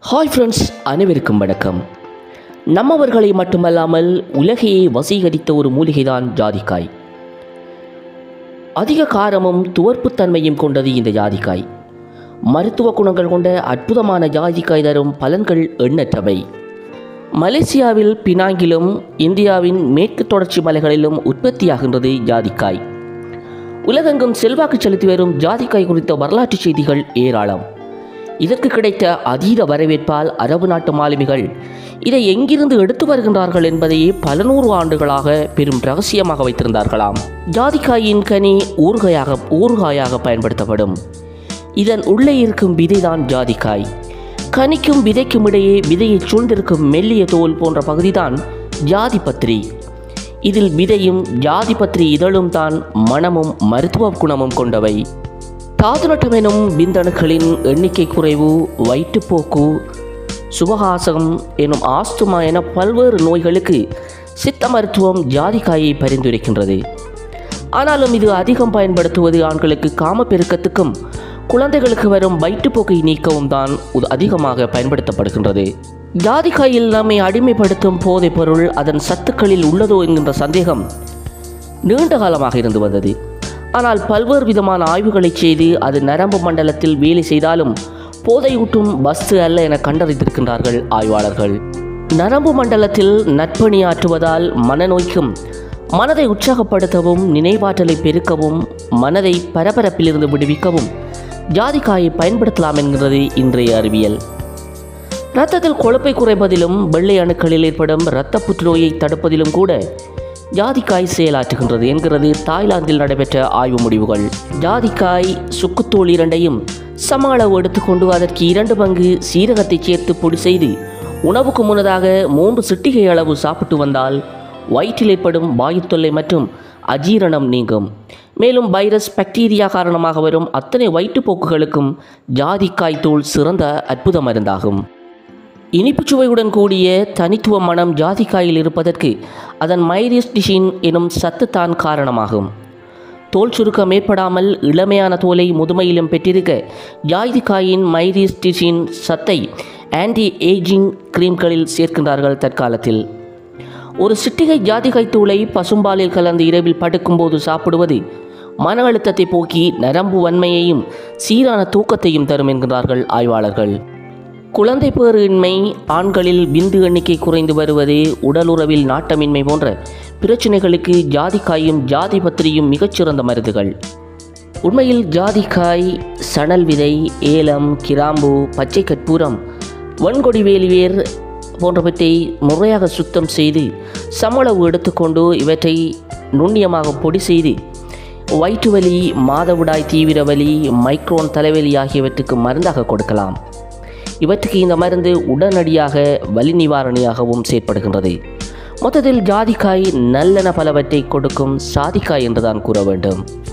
hi friends அனைவருக்கும் வணக்கம் நம்மவர்களை மட்டுமல்லாமல் உலகையே வசீகரித்த ஒரு மூலிகைதான் ஜாதிக்காய் அதிக காரமும் துவர்ப்புத்தன்மையும் கொண்டது இந்த ஜாதிக்காய் மருத்துவ குணங்கள் கொண்ட அற்புதமான ஜாதிக்காய் தரும் பலன்கள் எண்ணற்றவை மலேசியாவில் பினாங்கிலும் இந்தியாவின் மேற்கு தொடர்ச்சி மலைகளிலும் உற்பத்தியாகின்றது ஜாதிக்காய் உலகெங்கும் செல்வாக்கு செலுத்தி வரும் ஜாதிக்காய் குறித்த வரலாற்று செய்திகள் ஏராளம் இதற்கு கிடைத்த அதீத வரவேற்பால் அரபு நாட்டு மாலுமிகள் இதை எங்கிருந்து எடுத்து வருகின்றார்கள் என்பதையே பல நூறு ஆண்டுகளாக பெரும் ரகசியமாக வைத்திருந்தார்களாம் ஜாதிக்காயின் கனி ஊறுகாயாக ஊறுகாயாக பயன்படுத்தப்படும் இதன் உள்ளே இருக்கும் விதைதான் ஜாதிக்காய் கனிக்கும் விதைக்கும் இடையே விதையை சூழ்ந்திருக்கும் மெல்லிய தோல் போன்ற பகுதிதான் ஜாதிபத்திரி இதில் விதையும் ஜாதிபத்திரி இதழும் தான் மனமும் மருத்துவ குணமும் கொண்டவை தாதுநட்டம் எனும் விந்தணுக்களின் எண்ணிக்கை குறைவு வயிற்றுப்போக்கு சுபகாசம் எனும் ஆஸ்துமா என பல்வேறு நோய்களுக்கு சித்த மருத்துவம் ஜாதிக்காயை பரிந்துரைக்கின்றது ஆனாலும் இது அதிகம் பயன்படுத்துவது ஆண்களுக்கு காமப்பெருக்கத்துக்கும் குழந்தைகளுக்கு வரும் வயிற்றுப்போக்கை நீக்கவும் தான் இது அதிகமாக பயன்படுத்தப்படுகின்றது ஜாதிக்காயில் நம்மை அடிமைப்படுத்தும் போதைப் பொருள் அதன் சத்துக்களில் உள்ளதோ என்கின்ற சந்தேகம் நீண்ட காலமாக இருந்து வந்தது ஆனால் பல்வேறு விதமான ஆய்வுகளை செய்து அது நரம்பு மண்டலத்தில் வேலை செய்தாலும் போதையூட்டும் வஸ்து அல்ல என கண்டறிந்திருக்கின்றார்கள் ஆய்வாளர்கள் நரம்பு மண்டலத்தில் நட்பணியாற்றுவதால் மனநோய்க்கும் மனதை உற்சாகப்படுத்தவும் நினைவாற்றலை பெருக்கவும் மனதை பரபரப்பிலிருந்து விடுவிக்கவும் ஜாதிக்காயை பயன்படுத்தலாம் என்கிறது இன்றைய அறிவியல் இரத்தத்தில் கொழுப்பை குறைப்பதிலும் வெள்ளை அணுக்களில் ஏற்படும் இரத்த புற்றுநோயை தடுப்பதிலும் கூட ஜாதிக்காய் செயலாற்றுகின்றது என்கிறது தாய்லாந்தில் நடைபெற்ற ஆய்வு முடிவுகள் ஜாதிக்காய் சுக்குத்தோல் இரண்டையும் சம அளவு எடுத்துக்கொண்டு அதற்கு இரண்டு பங்கு சீரகத்தை சேர்த்து பொடி செய்து உணவுக்கு முன்னதாக மூன்று சிட்டிகை அளவு சாப்பிட்டு வந்தால் வயிற்றில் ஏற்படும் வாயுத் தொல்லை மற்றும் அஜீரணம் நீங்கும் மேலும் வைரஸ் பாக்டீரியா காரணமாக வரும் அத்தனை வயிற்றுப்போக்குகளுக்கும் ஜாதிக்காய் தூள் சிறந்த அற்புத மருந்தாகும் இனிப்புச் சுவையுடன் கூடிய தனித்துவ மனம் ஜாதிக்காயில் இருப்பதற்கு அதன் மைரிஸ்டிஷின் எனும் சத்துத்தான் காரணமாகும் தோல் சுருக்கம் ஏற்படாமல் இளமையான தோலை முதுமையிலும் பெற்றிருக்க ஜாதிக்காயின் மைரிஸ்டிஷின் சத்தை ஆன்டி ஏஜிங் கிரீம்களில் சேர்க்கின்றார்கள் தற்காலத்தில் ஒரு சிட்டிகை ஜாதிக்காய் தூளை பசும்பாலில் கலந்து இரவில் படுக்கும்போது சாப்பிடுவது மன அழுத்தத்தை போக்கி நரம்பு வன்மையையும் சீரான தூக்கத்தையும் தரும் என்கிறார்கள் ஆய்வாளர்கள் குழந்தை பேறு இன்மை ஆண்களில் விந்து எண்ணிக்கை குறைந்து வருவது உடலுறவில் நாட்டமின்மை போன்ற பிரச்சனைகளுக்கு ஜாதிக்காயும் ஜாதி பத்திரியும் மிகச்சிறந்த மருந்துகள் உண்மையில் ஜாதிக்காய் சணல் விதை ஏலம் கிராம்பு பச்சை கற்பூரம் வன்கொடி வேலிவேர் போன்றவற்றை முறையாக சுத்தம் செய்து சமளவு எடுத்துக்கொண்டு இவற்றை நுண்ணியமாக பொடி செய்து வயிற்று வலி மாதவிடாய் தீவிர வலி மைக்ரோன் தலைவலி ஆகியவற்றுக்கு மருந்தாக கொடுக்கலாம் இவற்றுக்கு இந்த மருந்து உடனடியாக வலி நிவாரணியாகவும் செயற்படுகின்றது மொத்தத்தில் ஜாதிக்காய் நல்லென பலவற்றை கொடுக்கும் சாதிக்காய் என்றுதான் கூற வேண்டும்